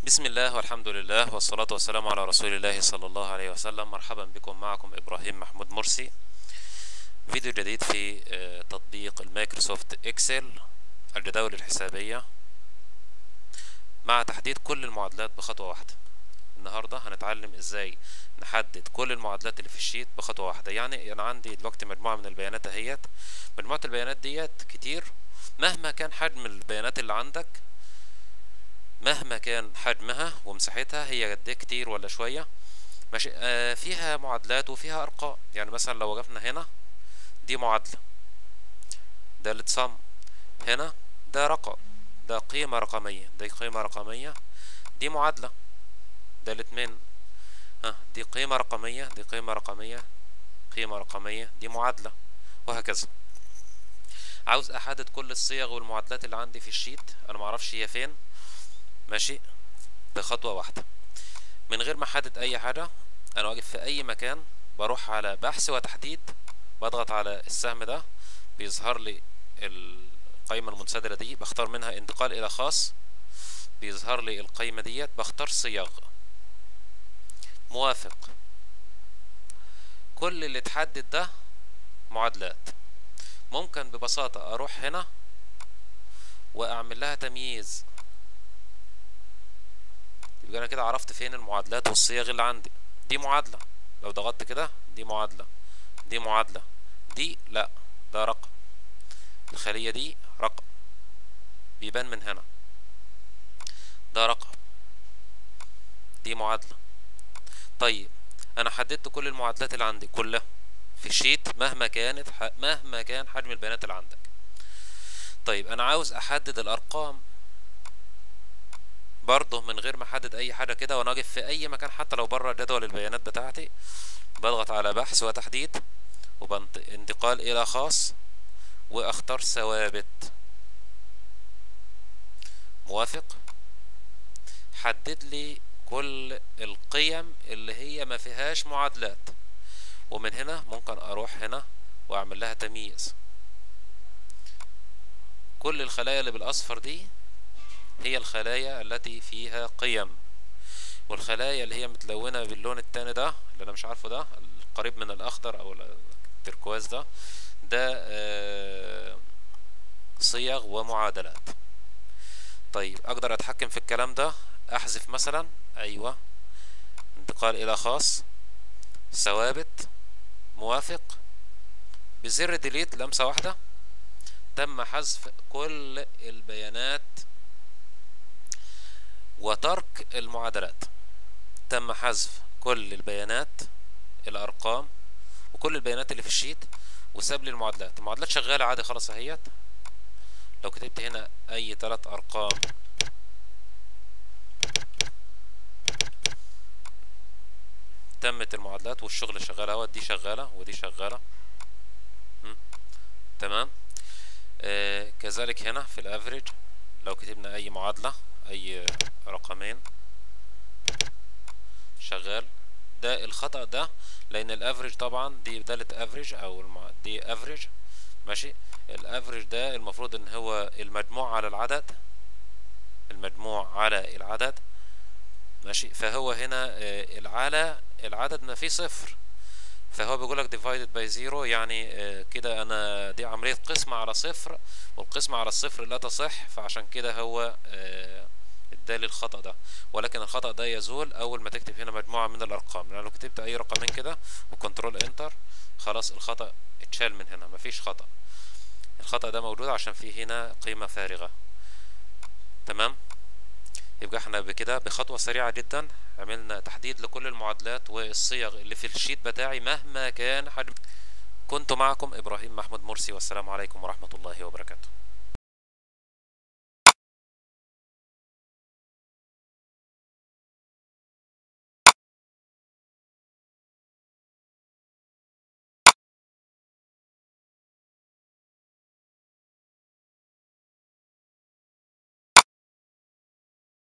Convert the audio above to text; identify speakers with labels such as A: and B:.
A: بسم الله والحمد لله والصلاة والسلام على رسول الله صلى الله عليه وسلم مرحبا بكم معكم إبراهيم محمود مرسي فيديو جديد في آه، تطبيق المايكروسوفت إكسل الجداول الحسابية مع تحديد كل المعادلات بخطوة واحدة النهاردة هنتعلم ازاي نحدد كل المعادلات اللي في الشيت بخطوة واحدة يعني انا عندي دلوقتي مجموعة من البيانات اهيت مجموعة البيانات ديت كتير مهما كان حجم البيانات اللي عندك مهما كان حجمها ومساحتها هي قد ايه كتير ولا شوية ماشي آه فيها معادلات وفيها ارقام يعني مثلا لو وقفنا هنا دي معادلة ده الاتصام هنا ده رقم ده قيمة رقمية دي قيمة رقمية دي معادلة ده الاتنين ها دي قيمة رقمية دي قيمة رقمية قيمة رقمية دي معادلة وهكذا عاوز احدد كل الصيغ والمعادلات اللي عندي في الشيت انا معرفش هي فين ماشي بخطوة واحدة من غير ما احدد اي حاجة انا واقف في اي مكان بروح على بحث وتحديد بضغط على السهم ده بيظهر لي القائمة المنسدلة دي بختار منها انتقال الى خاص بيظهر لي القائمة ديت بختار صيغ موافق كل اللي اتحدد ده معادلات ممكن ببساطة اروح هنا واعمل لها تمييز يبقى انا كده عرفت فين المعادلات والصيغ اللي عندي دي معادلة لو ضغطت كده دي معادلة دي معادلة دي لا ده رقم الخلية دي رقم بيبان من هنا ده رقم دي معادلة طيب انا حددت كل المعادلات اللي عندي كلها في الشيت مهما كانت ح... مهما كان حجم البيانات اللي عندك طيب انا عاوز احدد الارقام برضه من غير ما احدد اي حاجه كده وانا واقف في اي مكان حتى لو بره جدول البيانات بتاعتي بضغط على بحث وتحديد وانتقال الى خاص واختار ثوابت موافق حدد لي كل القيم اللي هي ما فيهاش معادلات ومن هنا ممكن اروح هنا واعمل لها تمييز كل الخلايا اللي بالاصفر دي هي الخلايا التي فيها قيم والخلايا اللي هي متلونة باللون التاني ده اللي انا مش عارفه ده القريب من الاخضر او التركواز ده ده آه صيغ ومعادلات طيب اقدر اتحكم في الكلام ده احذف مثلا ايوه انتقال الى خاص ثوابت موافق بزر ديليت لمسة واحدة تم حذف كل البيانات وترك المعادلات تم حذف كل البيانات الارقام وكل البيانات اللي في الشيت وساب لي المعادلات المعادلات شغالة عادي خلاص اهيت لو كتبت هنا اي ثلاث ارقام تمت المعادلات والشغل شغال اهوت دي شغالة ودي شغالة تمام آه كذلك هنا في الافريج لو كتبنا اي معادلة اي رقمين شغال ده الخطأ ده لان الافريج طبعا دي دالة افريج او المع... دي افريج ماشي الافريج ده المفروض ان هو المجموع على العدد المجموع على العدد ماشي فهو هنا آه العلى العدد ما فيه صفر فهو بيقول لك divided by zero يعني آه كده انا دي عملية قسمة على صفر والقسمة على الصفر لا تصح فعشان كده هو آه ادالي الخطأ ده ولكن الخطأ ده يزول اول ما تكتب هنا مجموعة من الارقام يعني لو كتبت اي رقمين كده وكنترول انتر خلاص الخطأ اتشال من هنا مفيش خطأ الخطأ ده موجود عشان فيه هنا قيمة فارغة تمام يبقى احنا بكده بخطوة سريعة جدا عملنا تحديد لكل المعادلات والصيغ اللي في الشيت بتاعي مهما كان حجم كنت معكم ابراهيم محمود مرسي والسلام عليكم ورحمة الله وبركاته